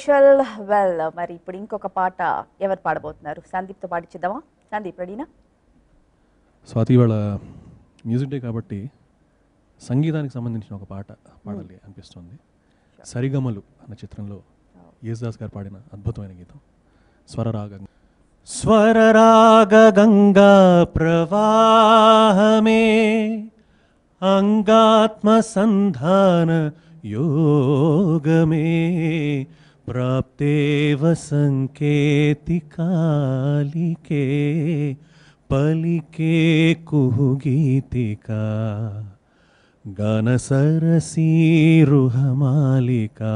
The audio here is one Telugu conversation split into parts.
స్పెషల్ వెల్ మరి ఇప్పుడు ఇంకొక పాట ఎవరు పాడబోతున్నారు సందీప్తో పాటించిద్దామా సందీప్ రెడీనా స్వాతి ఇవాళ మ్యూజిక్ డే కాబట్టి సంగీతానికి సంబంధించిన ఒక పాట పాడాలి అనిపిస్తుంది సరిగమలు అన్న చిత్రంలో యేసుదాస్ గారు పాడిన అద్భుతమైన గీతం స్వరరాగం స్వరరాగ గంగా ప్రవాహమే అంగాత్మ సంధాన యోగమే ప్రాప్తేవ సంకేతికాలికే పలికే కుహుగీతికా గణసరసీరుహమాలికా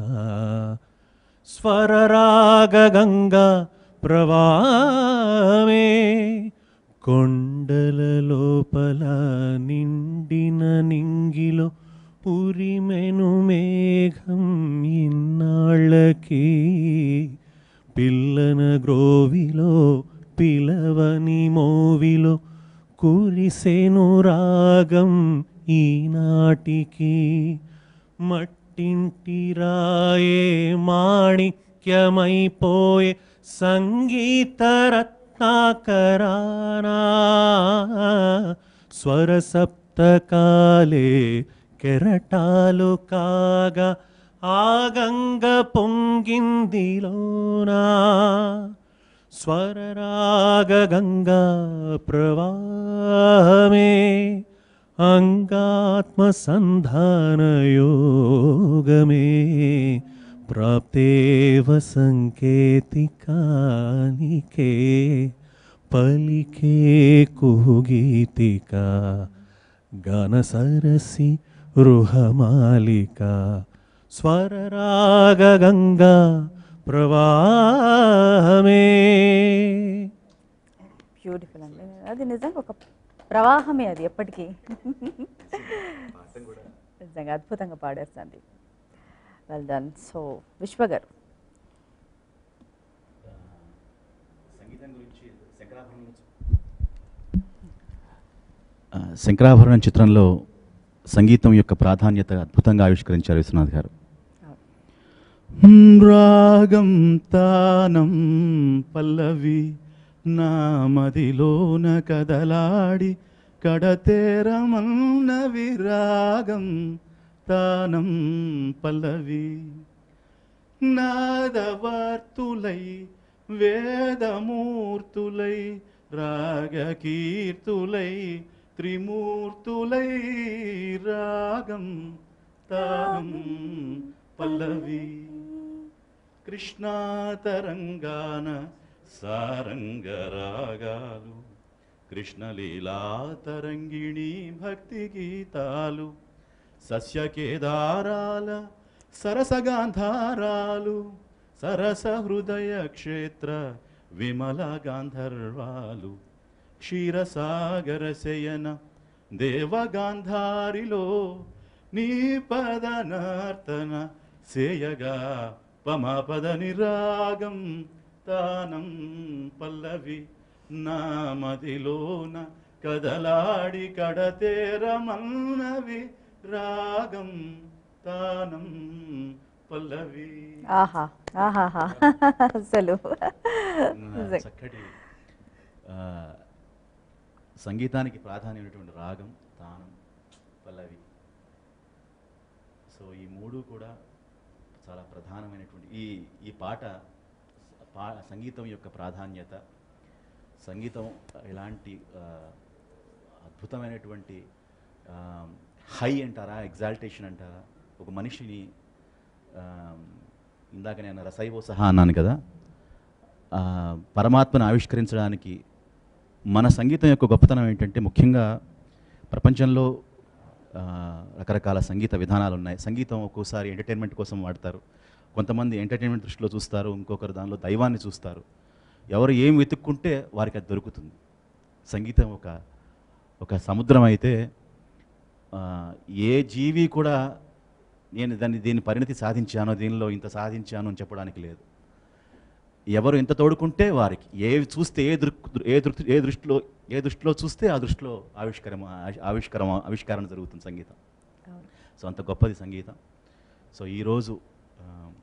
స్వరరాగంగా ప్రవామే కొండల లోపల నిండిన నింగిలో ఉరిమెను మేఘం ఇన్నాళ్ళకి పిల్లన గ్రోవిలో పిలవని మోవిలో కురిసెను రాగం ఈనాటికి మట్టింటి రాయే మాణిక్యమైపోయే సంగీత రత్నాకరానా స్వర సప్తకాలే కెరటాలు కాగా ఆగంగ పొంగిందిలోనా స్వరరాగ గంగా ప్రవాహమే అంగాత్మ సంధాన యోగమే ప్రాప్తేవ సంకేతికానికే పలికే కుహుగీతిక గణసరసి రుహమాలిక స్వరరాగ గంగా ప్రవాహమే బ్యూటిఫుల్ అండి అది నిజంగా ఒక ప్రవాహమే అది ఎప్పటికీ నిజంగా అద్భుతంగా పాడారు సందీప్ వెల్ డన్ సో విశ్వ గారు ఆ, శంకరాభరణం చిత్రంలో సంగీతం యొక్క ప్రాధాన్యత అద్భుతంగా ఆవిష్కరించారు విశ్వనాథ్ గారు రాగం తానం పల్లవి నా మదిలోన కదలాడి కడతేరమన్నవి రాగం తానం పల్లవి నాదవార్తులై వేదమూర్తులై రాగకీర్తులై త్రిమూర్తులై రాగం తానం పల్లవి కృష్ణాతరంగాన సారంగరాగాలు కృష్ణలీలాతరంగిణి భక్తి గీతాలు సస్యకేదారాల సరసగాంధారాలు సరస హృదయ క్షేత్ర విమల గాంధర్వాలు క్షీరసాగర శయన దేవగాంధారిలో నీ పదనార్తన సేయగా పమపద నిరాగం తానం పల్లవి నామదిలోన కదలాడి కడతేరమన్నవి రాగం తానం పల్లవి ఆహా ఆహాహా అసలు నిజంగా. చక్కటి ఆ, సంగీతానికి ప్రాధాన్యమైనటువంటి రాగం తానం పల్లవి సో ఈ మూడు కూడా చాలా ప్రధానమైనటువంటి ఈ ఈ పాట పా సంగీతం యొక్క ప్రాధాన్యత సంగీతం ఎలాంటి ఆ, అద్భుతమైనటువంటి హై అంటారా ఎగ్జాల్టేషన్ అంటారా ఒక మనిషిని ఆ, ఇందాక నేను రసైవో సహా అన్నాను కదా ఆ, పరమాత్మను ఆవిష్కరించడానికి మన సంగీతం యొక్క గొప్పతనం ఏంటంటే ముఖ్యంగా ప్రపంచంలో ఆ, రకరకాల సంగీత విధానాలు ఉన్నాయి సంగీతం ఒక్కోసారి ఎంటర్టైన్మెంట్ కోసం వాడతారు కొంతమంది ఎంటర్టైన్మెంట్ దృష్టిలో చూస్తారు ఇంకొకరు దానిలో దైవాన్ని చూస్తారు ఎవరు ఏం వెతుక్కుంటే వారికి అది దొరుకుతుంది సంగీతం ఒక ఒక సముద్రం అయితే ఆ, ఏ జీవి కూడా నేను దాన్ని దీని పరిణతి సాధించాను దీనిలో ఇంత సాధించాను అని చెప్పడానికి లేదు ఎవరు ఎంత తోడుకుంటే వారికి ఏ చూస్తే ఏ దృక్ ఏ దృష్టి ఏ దృష్టిలో ఏ దృష్టిలో చూస్తే ఆ దృష్టిలో ఆవిష్కరణ ఆవిష్కరణ ఆవిష్కరణ జరుగుతుంది సంగీతం అవును. సో అంత గొప్పది సంగీతం సో ఈరోజు ఆ,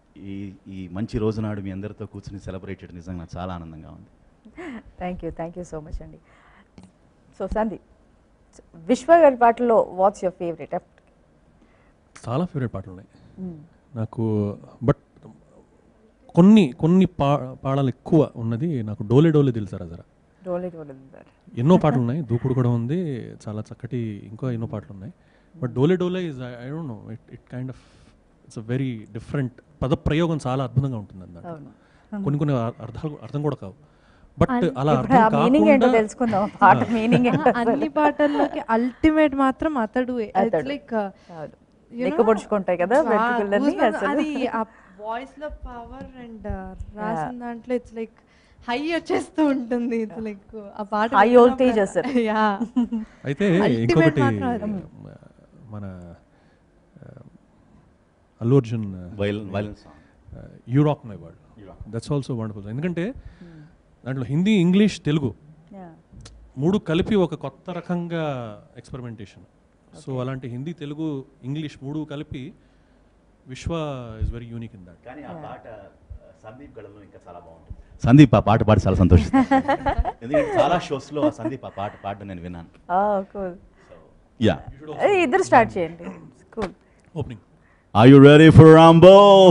ఈ ఈ మంచి రోజు నాడు మీ అందరితో కూర్చుని సెలబ్రేట్ చేయడం నిజంగా నాకు చాలా ఆనందంగా ఉంది thank you thank you so much అండి సో సందీప్ విశ్వ గారి పాటల్లో వాట్స్ యువర్ ఫేవరెట్ చాలా ఫేవరెట్ పాటలు ఉన్నాయి నాకు బట్ కొన్ని కొన్ని పా పాటలు ఎక్కువ ఉన్నది నాకు డోలే డోలే తెలుసారా జరా డోలే డోలే ఎన్నో పాటలు ఉన్నాయి దూకుడు కూడా ఉంది చాలా చక్కటి ఇంకా ఎన్నో పాటలు ఉన్నాయి but Dole Dole is I don't know it it kind of it's a very different పద ప్రయోగం చాలా అద్భుతంగా ఉంటుంది అన్నమాట అవును కొన్ని కొన్ని అర్- అర్థాలు అర్థం కూడా కావు బట్ అలా ఇప్పుడు ఆ అర్థం మీనింగ్ ఏంటో కాకుండా తెలుసుకుందాం ఆ పాట మీనింగ్ ఏంటో అన్ని పాటల్లోకి అల్టిమేట్ మాత్రం అతడు అతడు. లైక్ అవును. లెక్క పొడుచుకుంటాయి కదా వెంట్రుకలన్నీ అసలు అది ఆ వాయిస్ లో పవర్ అండ్ రాసిన దాంట్లో ఇట్స్ లైక్ హై వచ్చేస్తూ ఉంటుంది ఇట్స్ లైక్ ఆ పాట High voltage అసలు. యా అయితే Ultimate ఇంకొకటి మాత్రం అది. మన ఆ, అల్లు అర్జున్ వైల్ violence song you rock my world that's also wonderful ఎందుకంటే దాంట్లో హిందీ ఇంగ్లీష్ తెలుగు Yeah. మూడు కలిపి ఒక కొత్త రకంగా ఎక్స్పెరిమెంటేషన్ సో అలాంటి హిందీ తెలుగు ఇంగ్లీష్ మూడు కలిపి Vishwa is very unique in that కానీ ఆ పాట సందీప్ గడలో ఇంకా చాలా బాగుంటుంది సందీప్ ఆ పాట పాడి చాలా సంతోషిస్తాను ఎందుకంటే చాలా షోస్లో ఆ సందీప్ ఆ పాట పాడడం నేను విన్నాను Oh, cool. యా అది ఇద్దరు స్టార్ట్ చేయండి cool opening Are you ready for Rumble?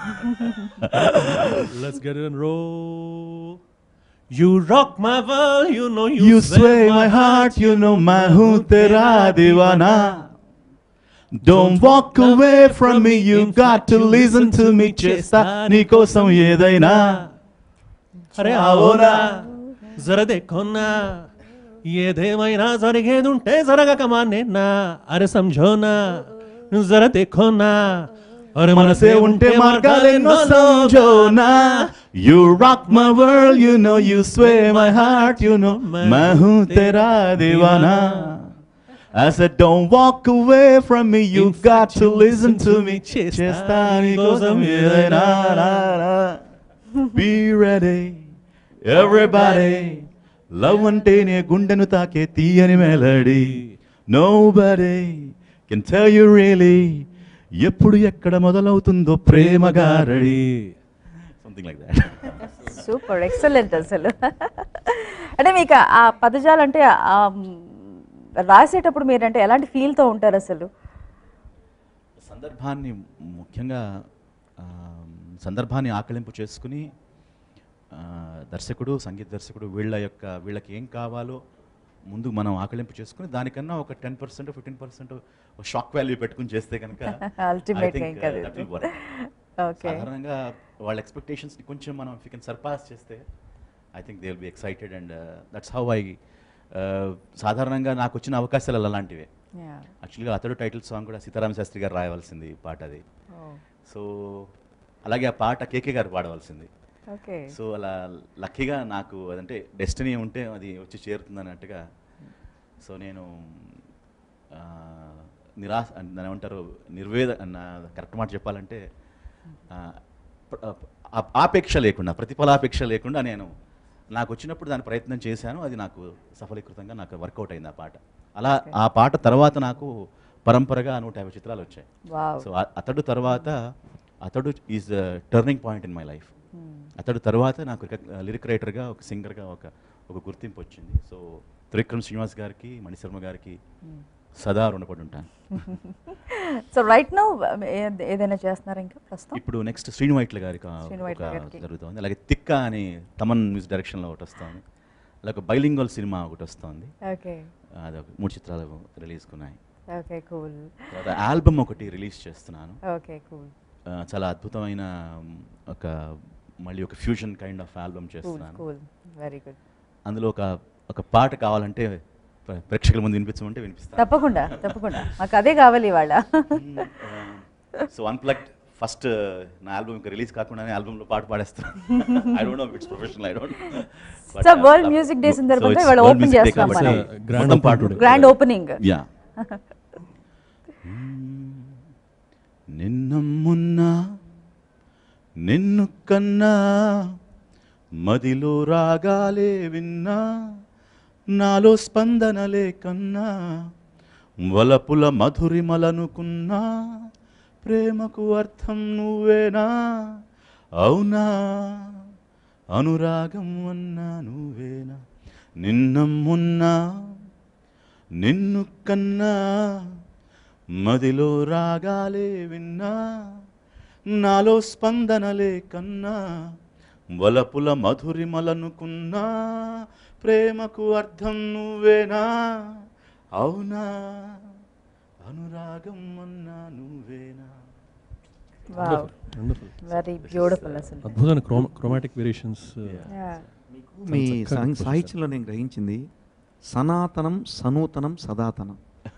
Let's get it roll you rock my world you know you, you sway my heart, you know मैं हूँ तेरा दीवाना. Don't walk away from me, you got to listen to me. చేస్తా నీకోసం ఏదైనా అరే ఆవోనా జర దేఖోనా ఏదేమైనా జరిగేదుంటే జరగక మానేనా అరే సంజోనా జర దేఖోనా అరే మనసే ఉంటే మార్గాలెన్నో సంజోనా You rock my world, you know you sway my heart, you know मैं हूँ तेरा दीवाना. I said don't walk away from me, you got to listen to me. చేస్తా నీకోసం ఏదైనా నా, నా. Be ready, everybody. లవ్ అంటేనే గుండెను తాకే తీయని melody nobody can tell you really ఎప్పుడు ఎక్కడ మొదలవుతుందో ప్రేమ గారడి something like that super excellent అసలు అంటే మీకు ఆ పదజాలు అంటే ఆ, మ్, రాసేటప్పుడు మీరంటే ఎలాంటి ఫీల్తో ఉంటారు అసలు సందర్భాన్ని ముఖ్యంగా ఆ, సందర్భాన్ని ఆకలింపు చేసుకుని ఆ, దర్శకుడు సంగీత దర్శకుడు వీళ్ళ యొక్క వీళ్ళకి ఏం కావాలో ముందు మనం ఆకలింపు చేసుకుని దానికన్నా ఒక ten percent fifteen percent shock value పెట్టుకుని చేస్తే కనుక Ultimate గా ఇంకా అది. ఓకే సాధారణంగా వాళ్ళ ఎక్స్పెక్టేషన్స్ని కొంచెం మనం ఇఫ్ కెన్ సర్పాస్ చేస్తే I think they will be excited and that's how I సాధారణంగా నాకు వచ్చిన అవకాశాలు అలాంటివే యాక్చువల్గా అతడు టైటిల్ సాంగ్ కూడా సీతారామ శాస్త్రి గారు రాయవలసింది పాట అది సో అలాగే ఆ పాట కేకే గారు పాడవలసింది ఓకే సో అలా లక్కీగా నాకు అదంటే డెస్టినీ ఉంటే అది వచ్చి చేరుతుంది అన్నట్టుగా సో నేను ఆ, నిరాశ దాని ఏమంటారు నిర్వేద కరెక్ట్ మాట చెప్పాలంటే ఆ, ప్ర- ఆ- ఆపేక్ష లేకుండా ప్రతిఫలాపేక్ష లేకుండా నేను నాకు వచ్చినప్పుడు దాని ప్రయత్నం చేశాను అది నాకు సఫలీకృతంగా నాకు వర్కౌట్ అయింది ఆ పాట అలా ఆ పాట తర్వాత నాకు పరంపరగా నూట యాభై చిత్రాలు వచ్చాయి వావ్ సో ఆ- అతడు తర్వాత Athadu is turning point in my life Athadu తర్వాత నాకు లిరిక్ రైటర్గా ఒక సింగర్గా ఒక ఒక గుర్తింపు వచ్చింది సో త్రివిక్రమ్ శ్రీనివాస్ గారికి మణిశర్మ గారికి సదా రుణపడి ఉంటాను సో రైట్ నౌ ఏదైనా చేస్తున్నారా ఇంకా ప్రస్తుతం ఇప్పుడు నెక్స్ట్ శ్రీను వైట్ల గారికి ఆ శ్రీను వైట్ల ఒక గారికి. జరుగుతోంది అలాగే తిక్క అని తమన్ మ్యూజిక్ డైరెక్షన్లో ఒకటి వస్తుంది అలాగే బైలింగల్ సినిమా ఒకటి వస్తుంది ఓకే అది ఒక మూడు చిత్రాలు రిలీజ్ కున్నాయి ఓకే కూల్ తర్వాత ఆల్బమ్ ఒకటి రిలీజ్ చేస్తున్నాను ఓకే కూల్ ఆ, చాలా అద్భుతమైన మ్, ఒక మళ్ళీ ఒక fusion kind of album cool చేస్తున్నాను కూల్ వెరీ గుడ్ అందులో ఒక ఒక పాట కావాలంటే ప్ర- ప్రేక్షకుల ముందు వినిపించమంటే వినిపిస్తాను తప్పకుండా తప్పకుండా మాకు అదే కావాలి ఇవాళ సో అన్ప్లగ్డ్ ఫస్ట్ నా ఆల్బమ్ ఇంకా రిలీజ్ కాకుండానే ఆల్బమ్ లో పాట పాడేస్తాను I don't know it's professional I don't So, World Music Day సందర్భంగా ఇవాళ open చేస్తున్నాం మనం. Grand పాట opening. ఉంటుంది. గ్రాండ్ ఓపెనింగ్ యా నిన్నమ్మున్నా నిన్ను కన్నా మదిలో రాగాలే విన్నా నాలో స్పందనలే కన్నా వలపుల మధురిమలనుకున్నా ప్రేమకు అర్థం నువ్వేనా అవునా అనురాగం అన్నా నువ్వేనా నిన్న మొన్న నిన్ను కన్నా మదిలో రాగాలే విన్నా నాలో స్పందనలే కన్నా వలపుల మధురిమలనుకున్నా ప్రేమకు అర్థం నువ్వేనా అవునా అనురాగం అన్నా నువ్వేనా వండర్ఫుల్ వెరీ బ్యూటిఫుల్ అసలు అద్భుతమైన క్రోమా క్రోమాటిక్ వేరియేషన్స్ Yeah. మీ చక్కగా సాంగ్ గుర్తు సాహిత్యంలో నేను గ్రహించింది సనాతనం సనూతనం సదాతనం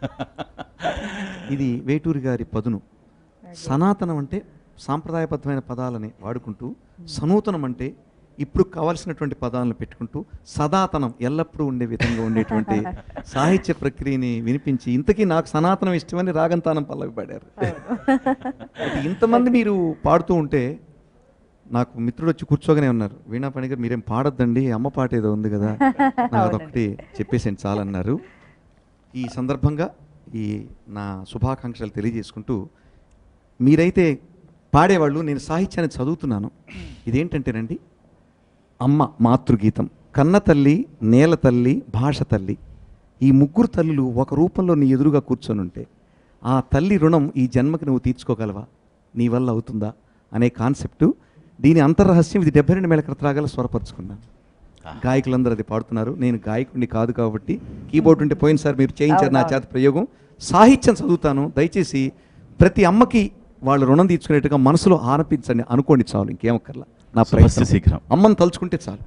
ఇది వేటూరి గారి పదును సనాతనం అంటే సాంప్రదాయబద్ధమైన పదాలని వాడుకుంటూ సనూతనం అంటే ఇప్పుడు కావాల్సినటువంటి పదాలను పెట్టుకుంటూ సదాతనం ఎల్లప్పుడూ ఉండే విధంగా ఉండేటువంటి సాహిత్య ప్రక్రియని వినిపించి ఇంతకీ నాకు సనాతనం ఇష్టమని రాగంతానం పల్లవి పాడారు అయితే ఇంతమంది మీరు పాడుతూ ఉంటే నాకు మిత్రుడు వచ్చి కూర్చోగానే ఉన్నారు వీణా పణిగర్ మీరేం పాడొద్దండి అమ్మ పాట ఏదో ఉంది కదా నాకు అదొకటి చెప్పేసేయండి చాలన్నారు ఈ సందర్భంగా ఈ నా శుభాకాంక్షలు తెలియజేసుకుంటూ మీరైతే పాడేవాళ్ళు నేను సాహిత్యాన్ని చదువుతున్నాను ఇదేంటంటేనండి అమ్మ మాతృగీతం కన్న తల్లి నేల తల్లి భాష తల్లి ఈ ముగ్గురు తల్లులు ఒక రూపంలో నీ ఎదురుగా కూర్చొని ఉంటే ఆ తల్లి రుణం ఈ జన్మకి నువ్వు తీర్చుకోగలవా నీ వల్ల అవుతుందా అనే కాన్సెప్టు దీని అంతర్రహస్యం ఇది డెబ్బై రెండు మేళ కృతరాగాలు స్వరపరుచుకున్నాను గాయకులందరూ అది పాడుతున్నారు నేను గాయకుడిని కాదు కాబట్టి కీబోర్డ్ ఉంటే పోయినసారి మీరు చేయించారు నా చేత ప్రయోగం సాహిత్యం చదువుతాను దయచేసి ప్రతి అమ్మకి వాళ్ళు రుణం తీర్చుకునేట్టుగా మనసులో ఆనపించండి అనుకోండి చాలు ఇంకేమక్కర్లా నా శుభస్య ప్రయత్నం శీఘ్రం. అమ్మని తలుచుకుంటే చాలు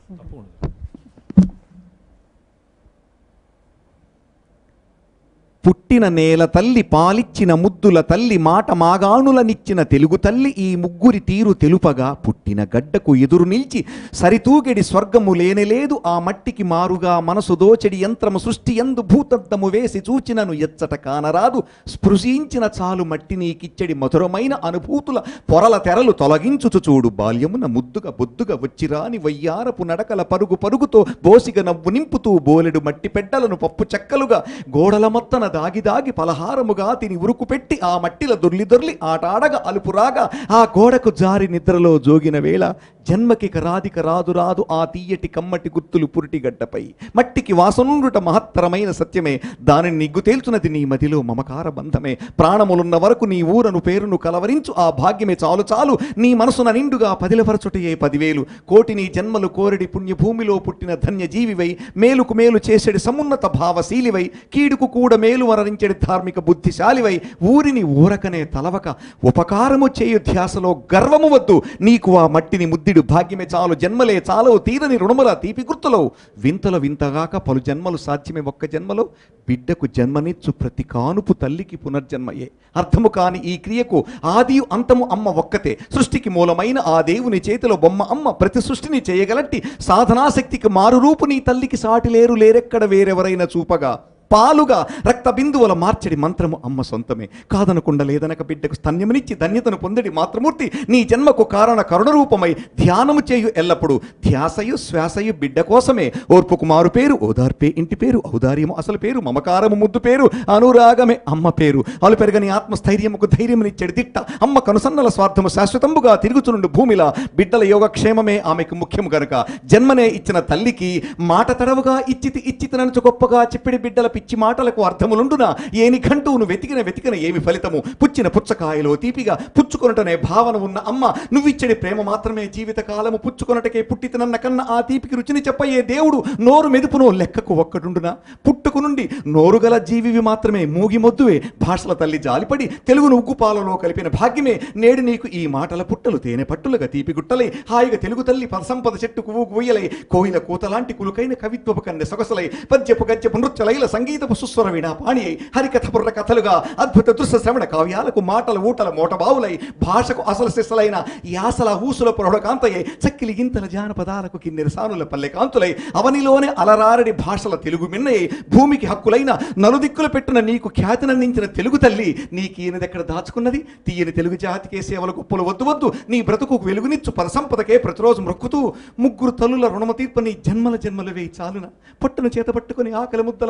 పుట్టిన నేల తల్లి పాలిచ్చిన ముద్దుల తల్లి మాట మాగాణులనిచ్చిన తెలుగు తల్లి ఈ ముగ్గురి తీరు తెలుపగా పుట్టిన గడ్డకు ఎదురు నిలిచి సరితూగెడి స్వర్గము లేనేలేదు ఆ మట్టికి మారుగా మనసు దోచెడి యంత్రము సృష్టి ఎందు భూతద్దము వేసి చూచినను ఎచ్చట కానరాదు స్పృశించిన చాలు మట్టి నీకిచ్చడి మధురమైన అనుభూతుల పొరల తెరలు తొలగించుచు చూడు బాల్యమున ముద్దుగా బొద్దుగా వచ్చిరాని వయ్యారపు నడకల పరుగు పరుగుతో బోసిగ నవ్వు నింపుతూ బోలెడు మట్టి పెడ్డలను పప్పు చెక్కలుగా గోడల మొత్తన దాగి దాగి పలహారముగా తిని ఉరుకు పెట్టి ఆ మట్టిల దొర్లి దొర్లి ఆటాడగా అలుపురాగా ఆ గోడకు జారి నిద్రలో జోగిన వేళ జన్మకి రాదిక రాదు రాదు ఆ తీయటి కమ్మటి గుర్తులు పురిటి గడ్డపై మట్టికి వాసనుండుట మహత్తరమైన సత్యమే దానిని నిగ్గు తేల్చున్నది నీ మదిలో మమకార బంధమే ప్రాణములున్న వరకు నీ ఊరను పేరును కలవరించు ఆ భాగ్యమే చాలు చాలు నీ మనసున నిండుగా పదిలపరచుటయే పదివేలు కోటి నీ జన్మలు కోరిడి పుణ్యభూమిలో పుట్టిన ధన్య జీవివై మేలుకు మేలు చేసేడి సమున్నత భావశీలివై కీడుకు కూడా మేలు వరణించేడి ధార్మిక బుద్ధిశాలివై ఊరిని ఊరకనే తలవక ఉపకారము చేయు ధ్యాసలో గర్వము వద్దు నీకు ఆ మట్టిని ముద్దిడు భాగ్యమే చాలు జన్మలే చాలవు తీరని రుణముల తీపి గుర్తులో వింతల వింతగాక పలు జన్మలు సాధ్యమే ఒక్క జన్మలో బిడ్డకు జన్మనిచ్చు ప్రతి కానుపు తల్లికి పునర్జన్మయే అర్థము కాని ఈ క్రియకు ఆది అంతము అమ్మ ఒక్కతే సృష్టికి మూలమైన ఆ దేవుని చేతిలో బొమ్మ అమ్మ ప్రతి సృష్టిని చేయగలట్టి సాధనాశక్తికి మారు రూపు నీ తల్లికి సాటి లేరు లేరెక్కడ వేరెవరైనా చూపగా పాలుగా రక్త బిందువుల మార్చడి మంత్రము అమ్మ సొంతమే కాదనకుండా లేదనక బిడ్డకు స్తన్యమునిచ్చి ధన్యతను పొందడి మాతృమూర్తి నీ జన్మకు కారణ కరుణ రూపమై ధ్యానము చేయు ఎల్లప్పుడు ధ్యాసయు శ్వాసయు బిడ్డ కోసమే ఓర్పుకు మారు పేరు ఓదార్పే ఇంటి పేరు ఔదార్యము అసలు పేరు మమకారము ముద్దు పేరు అనురాగమే అమ్మ పేరు అలు పెరగని ఆత్మస్థైర్యముకు ధైర్యమునిచ్చడి దిట్ట అమ్మ కనుసన్నల స్వార్థము శాశ్వతంబుగా తిరుగుచునుండు భూమిలా బిడ్డల యోగక్షేమమే ఆమెకు ముఖ్యము గనుక జన్మనే ఇచ్చిన తల్లికి మాట తడవుగా ఇచ్చితి ఇచ్చితననుచు గొప్పగా చెప్పిడి బిడ్డల పిచ్చి మాటలకు అర్థములుండునా ఏనికంటూ నువ్వు వెతికిన వెతికిన ఏమి ఫలితము పుచ్చిన పుచ్చకాయలో తీపిగా పుచ్చుకొనటనే భావన ఉన్న అమ్మ నువ్విచ్చడి ప్రేమ మాత్రమే జీవిత కాలము పుచ్చుకొనటకే పుట్టితనన్న కన్న ఆ తీపికి రుచిని చెప్పయ్యే దేవుడు నోరు మెదుపునో లెక్కకు ఒక్కడుండునా పుట్టుకు నుండి నోరు గల జీవివి మాత్రమే మూగి మొద్దువే భాషల తల్లి జాలిపడి తెలుగును ఉగ్గుపాలలో కలిపిన భాగ్యమే నేడు నీకు ఈ మాటల పుట్టలు తేనె పట్టులుగా తీపి గుట్టలై హాయిగా తెలుగు తల్లి పదసంపద చెట్టుకు ఊయలై కోయిల కూతలాంటి కులుకైన కవిత్వపు కన్నె సొగసలై పద్యపు గద్యపు నృత్యలైల సంగీతపు సుస్వర వీణ పాణి అయి హరికథ బుర్ర కథలుగా అద్భుత దృశ్య శ్రవణ కావ్యాలకు మాటల ఊటల మోటబావులై భాషకు అసలు శిస్సలైన యాసల ఊసుల పొరడ కాంతయ్యై చక్కిలి గింతల జానపదాలకు కిన్నెర సానుల పల్లె కాంతులై అవనిలోనే అలరారడి భాషల తెలుగు మిన్నయ్యై భూమికి హక్కులైన నలుదిక్కులు పెట్టిన నీకు ఖ్యాతినందించిన తెలుగు తల్లి నీకీనదెక్కడ దాచుకున్నది తీయని తెలుగు జాతికే సేవల గొప్పలు వద్దు వద్దు నీ బ్రతుకు వెలుగునిచ్చు పరసంపదకే ప్రతిరోజు మొక్కుతూ ముగ్గురు తల్లుల రుణమ తీర్పు నీ జన్మల జన్మలు వేయి చాలున పట్టును చేత పట్టుకుని ఆకలి ముద్దల బారసాల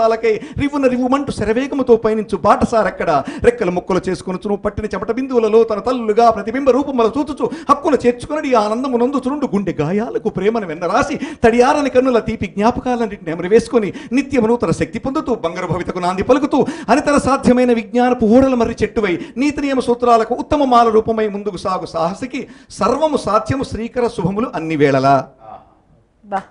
సౌధాలకై రివ్వున రివ్వుమంటూ శరవేగముతో పయనించు బాటసారెక్కడ రెక్కల ముక్కలు చేసుకొనుచును పట్టిన చెమట బిందువులలో తన తల్లుగా ప్రతిబింబ రూపముల చూచుచు హక్కున చేర్చుకుని ఆనందము నందుచునుండు గుండె గాయాలకు ప్రేమను వెన్నరాసి తడియారని కన్నుల తీపి జ్ఞాపకాలన్నింటిని నెమరు వేసుకొని నిత్యము నూతన శక్తి పొందుతూ బంగారు భవితకు నాంది పలుకుతూ అనితర సాధ్యమైన విజ్ఞానపు ఊడల మర్రి చెట్టువై నీతి నియమ సూత్రాలకు ఉత్తమ మాల రూపమై ముందుకు సాగు సాహసికి సర్వము సాధ్యము శ్రీకర శుభములు అన్ని వేళలా బా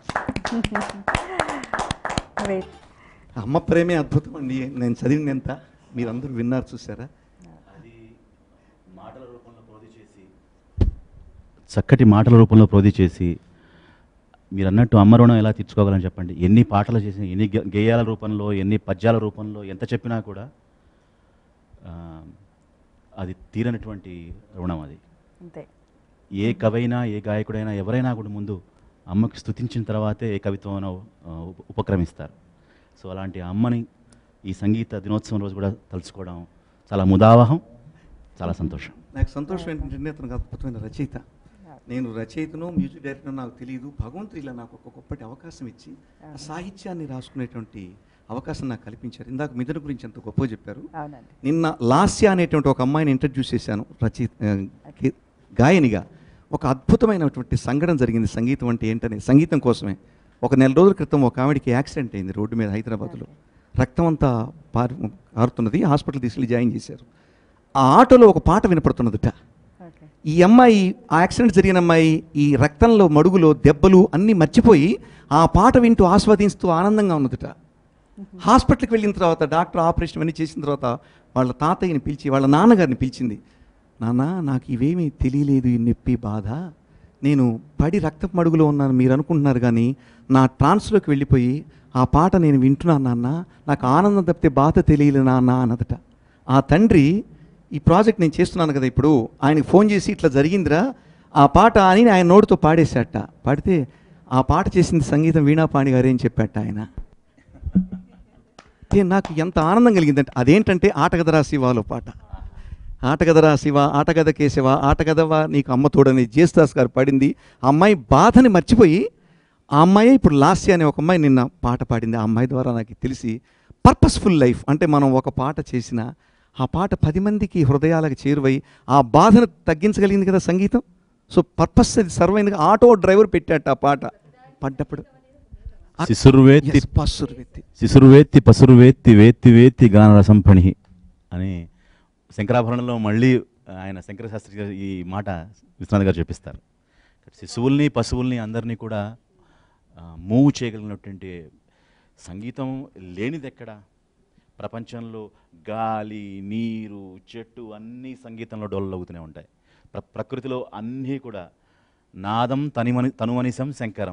Great. అమ్మ ప్రేమే అద్భుతం అండి నేను చదివింది ఎంత మీరందరూ విన్నారు చూసారా అది మాటల రూపంలో ప్రోధి చేసి చక్కటి మాటల రూపంలో ప్రోధి చేసి మీరు అన్నట్టు అమ్మ రుణం ఎలా తీర్చుకోగలని చెప్పండి ఎన్ని పాటలు చేసిన ఎన్ని గే- గేయాల రూపంలో ఎన్ని పద్యాల రూపంలో ఎంత చెప్పినా కూడా ఆ, అది తీరనటువంటి రుణం అది అంతే ఏ కవైనా ఏ గాయకుడైనా ఎవరైనా కూడా ముందు అమ్మకి స్తుతించిన తర్వాతే ఏ కవిత్వం ఉపక్రమిస్తారు సో అలాంటి అమ్మని ఈ సంగీత దినోత్సవం రోజు కూడా తలుచుకోవడం చాలా ముదావహం చాలా సంతోషం నాకు సంతోషం ఏంటంటే అతనికి అద్భుతమైన రచయిత నేను రచయితను మ్యూజిక్ డైరెక్టర్ నాకు తెలియదు భగవంతుడు ఇలా నాకు ఒక గొప్పటి అవకాశం ఇచ్చి ఆ సాహిత్యాన్ని రాసుకునేటువంటి అవకాశం నాకు కల్పించారు ఇందాక మిథున గురించి ఎంత గొప్పగా చెప్పారు అవునండి నిన్న లాస్య అనేటువంటి ఒక అమ్మాయిని ఇంట్రడ్యూస్ చేశాను రచయిత ఆ, కి- గాయనిగా ఒక అద్భుతమైనటువంటి సంఘటన జరిగింది సంగీతం అంటే ఏంటనే సంగీతం కోసమే ఒక నెల రోజుల క్రితం ఒక ఆవిడకి యాక్సిడెంట్ అయింది రోడ్డు మీద హైదరాబాద్లో రక్తం అంతా పారు కారుతున్నది హాస్పిటల్ తీసుకెళ్ళి జాయిన్ చేశారు ఆ ఆటోలో ఒక పాట వినపడుతున్నదిట ఓకే ఈ అమ్మాయి ఆ యాక్సిడెంట్ జరిగిన అమ్మాయి ఈ రక్తంలో మడుగులో దెబ్బలు అన్నీ మర్చిపోయి ఆ పాట వింటూ ఆస్వాదిస్తూ ఆనందంగా ఉన్నదిట హాస్పిటల్కి వెళ్ళిన తర్వాత డాక్టర్ ఆపరేషన్ అన్నీ చేసిన తర్వాత వాళ్ళ తాతయ్యని పిలిచి వాళ్ళ నాన్నగారిని పిలిచింది నాన్న నాకు ఇవేమీ తెలియలేదు ఈ నొప్పి బాధ నేను పడి రక్తపు మడుగులో ఉన్నాను మీరు అనుకుంటున్నారు కానీ నా ట్రాన్స్లోకి వెళ్ళిపోయి ఆ పాట నేను వింటున్నాను నాన్న నాకు ఆనందం తప్పితే బాధ తెలియలే నాన్న అన్నదట ఆ తండ్రి ఈ ప్రాజెక్ట్ నేను చేస్తున్నాను కదా ఇప్పుడు ఆయనకి ఫోన్ చేసి ఇట్లా జరిగిందిరా ఆ పాట అని ఆయన నోటితో పాడేశాట పాడితే ఆ పాట చేసింది సంగీతం వీణాపాణి గారే అని చెప్పాట ఆయన అంటే నాకు ఎంత ఆనందం కలిగిందంటే అదేంటంటే ఆటగదరా శివాలో పాట ఆటగదరా శివ ఆటగద కేశవ ఆటగదవా నీకు అమ్మ తోడని జేసుదాస్ గారు పాడింది ఆ అమ్మాయి బాధని మర్చిపోయి ఆ అమ్మాయి ఇప్పుడు లాస్య అనే ఒక అమ్మాయి నిన్న పాట పాడింది ఆ అమ్మాయి ద్వారా నాకు తెలిసి పర్పస్ఫుల్ లైఫ్ అంటే మనం ఒక పాట చేసిన ఆ పాట పది మందికి హృదయాలకు చేరువై ఆ బాధను తగ్గించగలిగింది కదా సంగీతం సో పర్పస్ అది సర్వైంది ఆటో డ్రైవర్ పెట్టాట ఆ పాట పడ్డప్పుడు శిశుర్వేత్తి Yes, పస్సురువెత్తి. శిశుర్వేత్తి పసురువేత్తి వేత్తి వేత్తి గానరసం పణి అని శంకరాభరణంలో మళ్ళీ ఆయన శంకర శాస్త్రి గారు ఈ మాట విశ్వనాథ్ గారు చెప్పిస్తారు శిశువుల్ని పశువుల్ని అందరినీ కూడా ఆ, మూవ్ చేయగలిగినటువంటి సంగీతం లేనిది ఎక్కడ ప్రపంచంలో గాలి నీరు చెట్టు అన్నీ సంగీతంలో డోలవుతూనే ఉంటాయి ప్ర ప్రకృతిలో అన్నీ కూడా నాదం తనిమని తనుమనిసం శంకరం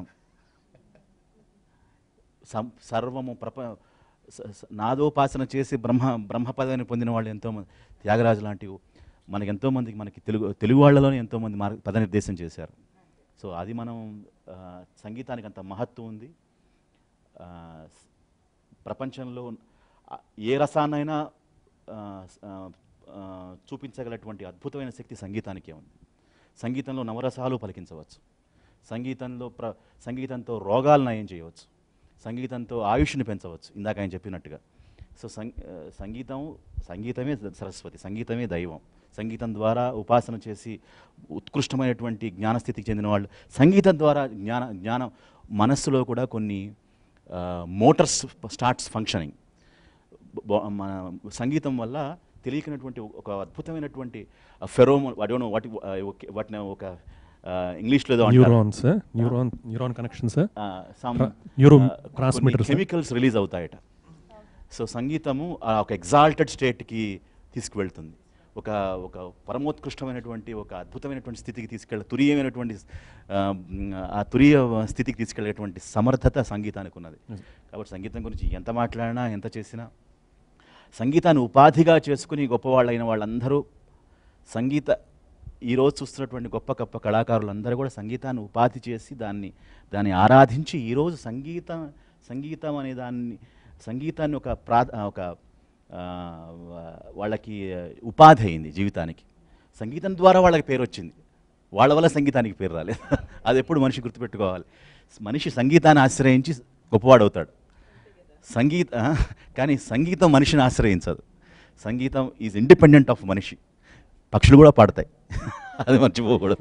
సం- సర్వము ప్రప స- స- నాదోపాసన చేసి బ్రహ్మ బ్రహ్మ పదవిని పొందిన వాళ్ళు ఎంతోమంది త్యాగరాజు లాంటి మనకి ఎంతోమందికి మనకి తెలుగు తెలుగు వాళ్ళలోనే ఎంతోమంది మార్గ పదనిర్దేశం చేశారు సో అది మనం ఆ, సంగీతానికి అంత మహత్వం ఉంది ఆ, స్- ప్రపంచంలో ఆ, ఏ రసాన్నైనా ఆ, స- ఆ, ఆ, చూపించగలటువంటి అద్భుతమైన శక్తి సంగీతానికే ఉంది సంగీతంలో నవరసాలు పలికించవచ్చు సంగీతంలో ప్ర సంగీతంతో రోగాలు నయం చేయవచ్చు సంగీతంతో ఆయుష్ని పెంచవచ్చు ఇందాక ఆయన చెప్పినట్టుగా సో సం ఆ, సంగీతం సంగీతమే సరస్వతి సంగీతమే దైవం సంగీతం ద్వారా ఉపాసన చేసి ఉత్కృష్టమైనటువంటి జ్ఞానస్థితికి చెందిన వాళ్ళు సంగీతం ద్వారా జ్ఞాన జ్ఞానం మనస్సులో కూడా కొన్ని మోటార్స్ స్టార్ట్స్ ఫంక్షనింగ్ మన సంగీతం వల్ల తెలియకినటువంటి ఒక అద్భుతమైనటువంటి ఫెరోమోన్ నో వాటి వాటిని ఒక ఇంగ్లీష్లో ఏదో అంటారు neurons neuron neuron connections some Tra- neuro transmitters. Chemicals release అవుతాయట సో సంగీతము ఆ ఒక ఎగ్జాల్టెడ్ స్టేట్కి తీసుకువెళ్తుంది ఒక ఒక పరమోత్కృష్టమైనటువంటి ఒక అద్భుతమైనటువంటి స్థితికి తీసుకెళ్ళ తురీయమైనటువంటి ఆ, మ్, ఆ తురీయ స్థితికి తీసుకెళ్ళేటువంటి సమర్థత సంగీతానికి ఉన్నది కాబట్టి సంగీతం గురించి ఎంత మాట్లాడినా ఎంత చేసినా సంగీతాన్ని ఉపాధిగా చేసుకుని గొప్పవాళ్ళైన వాళ్ళందరూ సంగీత ఈరోజు చూస్తున్నటువంటి గొప్ప గొప్ప కళాకారులందరూ కూడా సంగీతాన్ని ఉపాధి చేసి దాన్ని దాన్ని ఆరాధించి ఈరోజు సంగీతం సంగీతం అనే దాన్ని సంగీతాన్ని ఒక ప్రా ఒక ఆ, వాళ్ళకి ఉపాధి అయింది జీవితానికి సంగీతం ద్వారా వాళ్ళకి పేరు వచ్చింది వాళ్ళ వల్ల సంగీతానికి పేరు రాలేదు అది ఎప్పుడు మనిషి గుర్తుపెట్టుకోవాలి మనిషి సంగీతాన్ని ఆశ్రయించి గొప్పవాడవుతాడు సంగీత కానీ సంగీతం మనిషిని ఆశ్రయించదు సంగీతం ఈజ్ ఇండిపెండెంట్ ఆఫ్ మనిషి పక్షులు కూడా పాడతాయి అది మర్చిపోకూడదు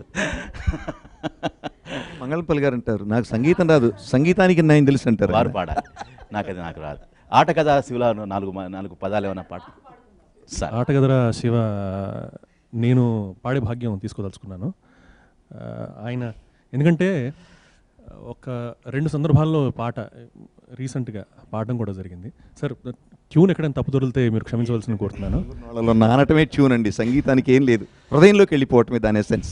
మంగళపల్లి గారు అంటారు నాకు సంగీతం రాదు సంగీతానికి నేను తెలుసు అంటారు వారు పాడాలి నాకు అది నాకు రాదు ఆట కదా శివుల నాలుగు మ- నాలుగు పదాలు ఏమైనా పాట సార్ ఆట గదరా శివ నేను పాడే భాగ్యం తీసుకోదలుచుకున్నాను ఆ, ఆయన ఎందుకంటే ఒక రెండు సందర్భాల్లో పాట రీసెంట్గా పాడడం కూడా జరిగింది సార్ ట్యూన్ ఎక్కడైనా తప్పు దొరికితే మీరు క్షమించవలసింది కోరుతున్నాను వాళ్ళలో నానటమే ట్యూన్ అండి సంగీతానికి ఏం లేదు హృదయంలోకి వెళ్ళిపోవటమే దాని ఎసెన్స్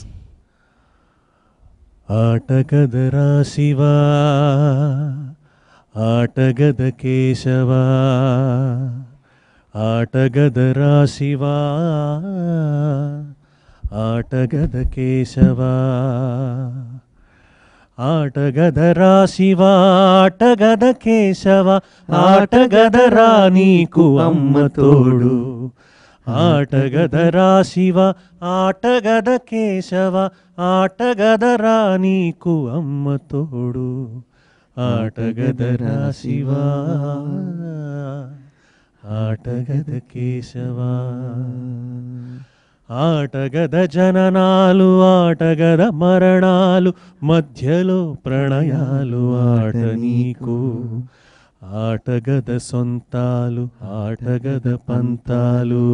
ఆటగదరా శివా ఆటగద కేశవా ఆటగదరా శివా ఆటగద కేశవా ఆటగదరా శివా ఆటగద కేశవ ఆటగదరా నీకు అమ్మ తోడు ఆటగదరా శివ ఆటగద కేశవ ఆటగదరా నీకు అమ్మ తోడు ఆటగదరా శివ ఆటగద కేశవా ఆటగద జననాలు ఆటగద మరణాలు మధ్యలో ప్రణయాలు ఆట నీకు ఆటగద సొంతాలు ఆటగద పంతాలు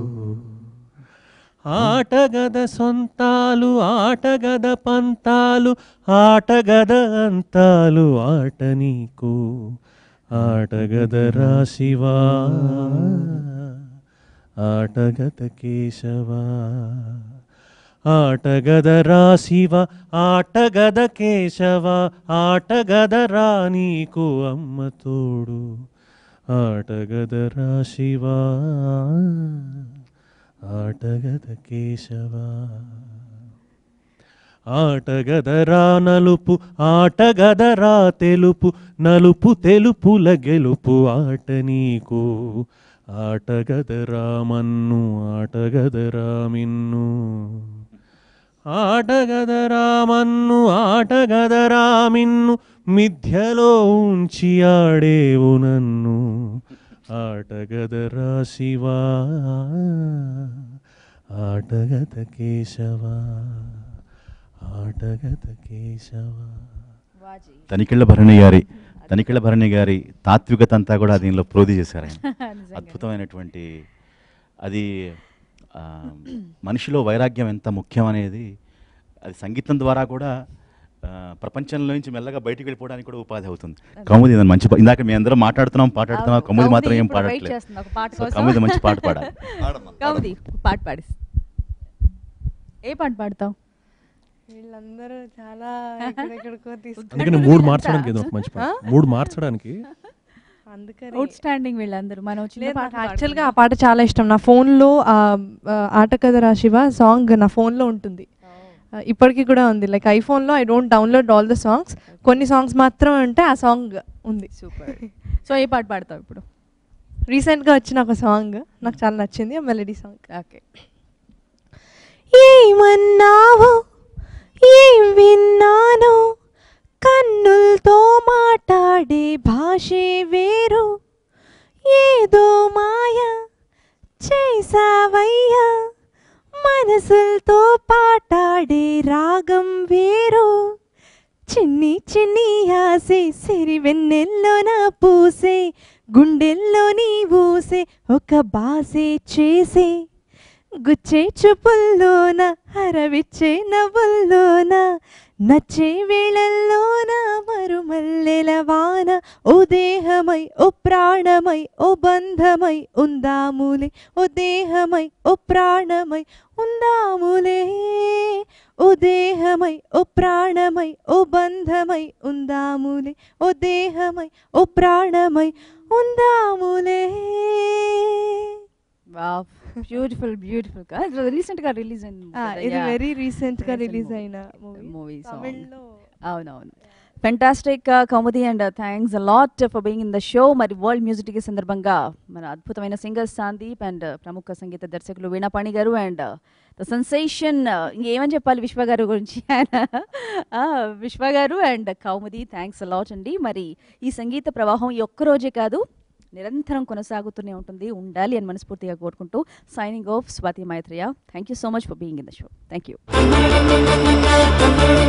ఆటగద సొంతాలు ఆటగద పంతాలు ఆటగద అంతాలు ఆట నీకు ఆటగద రాశివా ఆటగద కేశవా ఆటగద రాశివ ఆటగద కేశవ ఆటగద రా నీకు అమ్మ తోడు ఆటగద రాశివా ఆటగద కేశవా ఆటగదరా నలుపు ఆటగదరా తెలుపు నలుపు తెలుపుల గెలుపు ఆట నీకు ఆటగదరా మన్ను ఆటగదరా మిన్ను ఆటగదరా మన్ను ఆటగదరా మిన్ను మిథ్యలో ఉంచి ఆడేవు నన్ను ఆటగదరా శివా ఆటగద కేశవా ఆటగద కేశవా తనికెళ్ళ భరణి గారి తనికెళ్ళ భరణి గారి తాత్వికత అంతా కూడా దీనిలో ప్రోధి చేశారు ఆయన అద్భుతమైనటువంటి అది ఆ, మనిషిలో వైరాగ్యం ఎంత ముఖ్యం అనేది అది సంగీతం ద్వారా కూడా ఆ, ప్రపంచంలో నుంచి మెల్లగా బయటికి వెళ్ళిపోవడానికి కూడా ఉపాధి అవుతుంది కౌముది ఏదైనా మంచి పా- ఇందాక మీ అందరం మాట్లాడుతున్నాం పాటాడుతున్నాం అవును, కౌముది కౌముది మాత్రం ఏం ఇప్పుడు wait పాడట్లేదు చేస్తుంది ఒక పాట సో కోసం. కౌముది మంచి పాట పాడాలి కౌది పాట పాడి ఏ పాట పాడతావు వీళ్ళందరూ చాలా ఎక్కడెక్కడికో అందుకని తీసుకు మూడు మార్చడానికి ఏదో ఒక మంచి పాట మూడు మార్చడానికి అందుకని అవుట్ స్టాండింగ్ వీళ్ళందరూ మనం చిన్న లేదు పాట నాకు యాక్చువల్గా ఆ పాట చాలా ఇష్టం నా ఫోన్లో ఆట కథ రాశివ సాంగ్ నా ఫోన్లో ఉంటుంది ఆ, ఇప్పటికీ కూడా ఉంది లైక్ ఐఫోన్లో I don't download all the songs కొన్ని సాంగ్స్ మాత్రం ఉంటే ఆ సాంగ్ ఉంది సూపర్ సో ఏ పాట పాడతావు ఇప్పుడు రీసెంట్గా వచ్చిన ఒక సాంగ్ నాకు చాలా నచ్చింది ఆ మెలడీ సాంగ్ ఓకే ఏమన్నావో ఏం విన్నానో కన్నులతో మాట్లాడే భాషే వేరు ఏదో మాయ చేసావయ్యా మనసులతో పాటాడే రాగం వేరు చిన్ని చిన్ని ఆసే సిరి వెన్నెల్లో నా పూసే గుండెల్లో నీ ఊసే ఒక బాసే చేసే గుచ్చే చూపుల్లోన హరవిచ్చే నవ్వుల్లోన నచ్చే వేళల్లోన మరుమల్లెల వాన ఓ దేహమై ఓ ప్రాణమై ఓ బంధమై ఉందాములే ఓ దేహమై ఓ ప్రాణమై ఉందాములే ఓ దేహమై ఓ ప్రాణమై ఓ బంధమై ఉందాములే ఓ దేహమై ఓ ప్రాణమై ఉందాములే వావ్ బ్యూటిఫుల్ బ్యూటిఫుల్ రీసెంట్ గా రిలీజ్ అయింది ఆ, ఇది వెరీ రీసెంట్ గా రిలీజ్ అయిన మూవీ మూవీ తమిళ్లో అవునవును fantastic Kaumudi and thanks lot for being in the show మరి వరల్డ్ మ్యూజిక్ డే సందర్భంగా మన అద్భుతమైన సింగర్ సందీప్ అండ్ ప్రముఖ సంగీత దర్శకులు వీణాపాణి గారు అండ్ ద సెన్సేషన్ ఇంకేమని చెప్పాలి విశ్వ గారు గురించి ఆయన ఆ, విశ్వ గారు అండ్ కౌముది థ్యాంక్స్ లాట్ అండి మరి ఈ సంగీత ప్రవాహం ఈ ఒక్క రోజే కాదు నిరంతరం కొనసాగుతూనే ఉంటుంది ఉండాలి అని మనస్ఫూర్తిగా కోరుకుంటూ signing off Swathi Maitreya thank you so much for being in the show thank you